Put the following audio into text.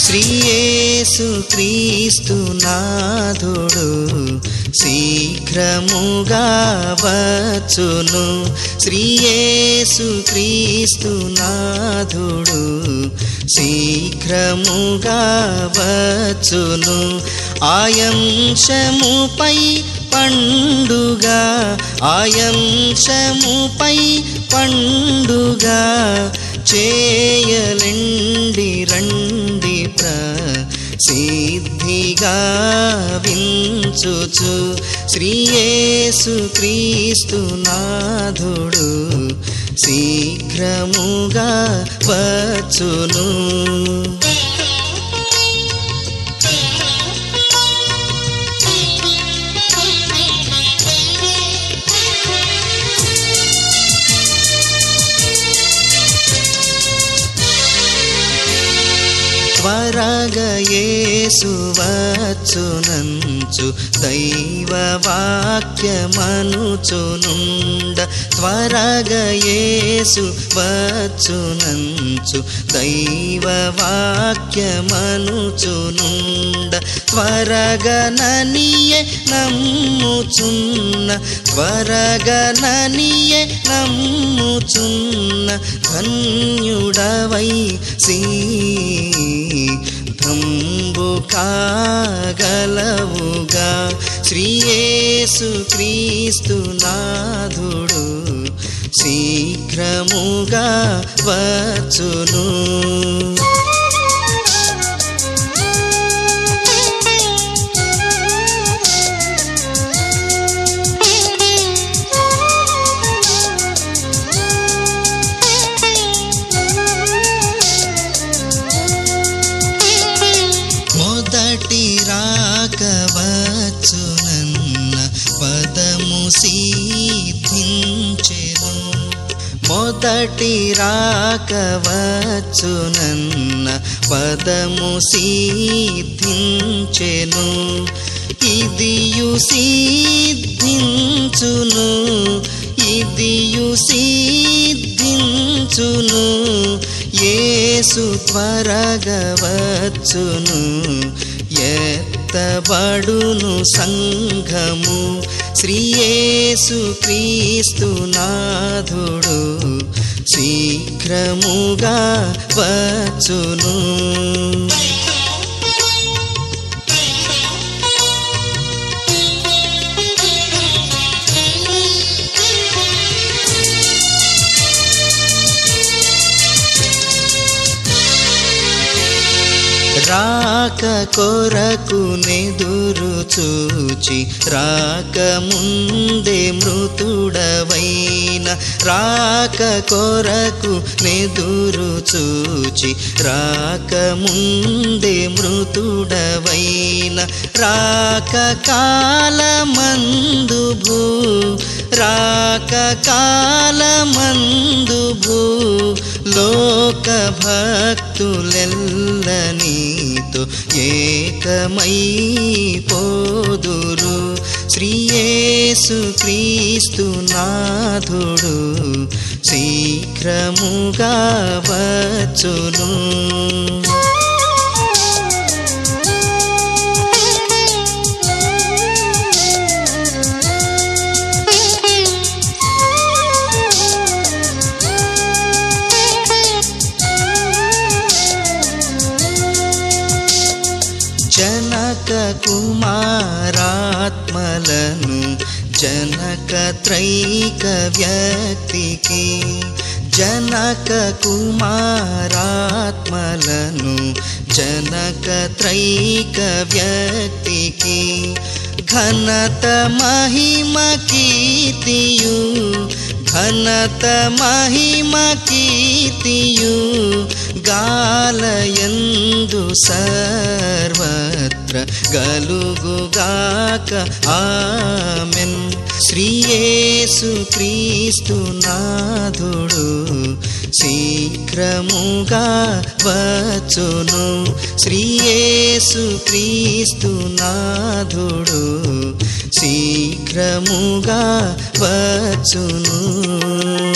శ్రీయేసు క్రీస్తు నాథుడు శీఘ్రముగా వచ్చును శ్రీయేసు క్రీస్తు నాథుడు శీఘ్రముగా వచ్చును ఆయంశముపై పండుగ ఆయంశముపై పండుగ చేయలండి రండి ప్ర సిద్ధిగా వించుచు శ్రీయేసు క్రీస్తు నాథుడు శీఘ్రముగా వచ్చును త్వరగా యేసు వచ్చునంచు దైవ వాక్యమనుచునుండ త్వరగా యేసు వచ్చునంచు దైవ వాక్యమనుచునుండ త్వరగా ననియే నమ్ముచున్న త్వరగా ననియే నమ్ముచున్న ధన్యుడవై సీ ధంబు కాగలవుగా శ్రీయేసు క్రీస్తు నాథుడు శీఘ్రముగా వచ్చును మొదటి రాకవచ్చునన్న పదము సిద్ధించెను మొదటి రాకవచ్చునన్న పదము సిద్ధించెను ఇదియు సిద్ధించును ఇదియు సిద్ధించును యేసు త్వరగా వచ్చును ఎత్తబడును సంఘము శ్రీయేసు క్రీస్తు నాథుడు శీఘ్రముగా వచ్చును రాక కొరకు నెదురు చూచి రాక ముందే మృతుడవైన రాక కొరకు నెదురు చూచి రాక ముందే మృతుడవైన రాక కాలమందు భూ రాక కాలమందు భూ లోక భక్తులెల్లనీతో ఏకమై పోదురు శ్రీయేసు క్రీస్తు నాథుడు శీఘ్రముగా వచ్చును జనక కుమారాత్మలను జనక త్రైక వ్యక్తికి జనక కుమారాత్మలను జనక త్రైక వ్యక్తికి ఘనత మహిమ కీర్తియు ఘనత మహిమ కీర్తియు గాలయందు సర్వత్ర గలుగుగాక ఆమెన్ శ్రీయేసు క్రీస్తు నాథుడు శీఘ్రముగా వచ్చును శ్రీయేసు క్రీస్తు నాథుడు శీఘ్రముగా వచ్చును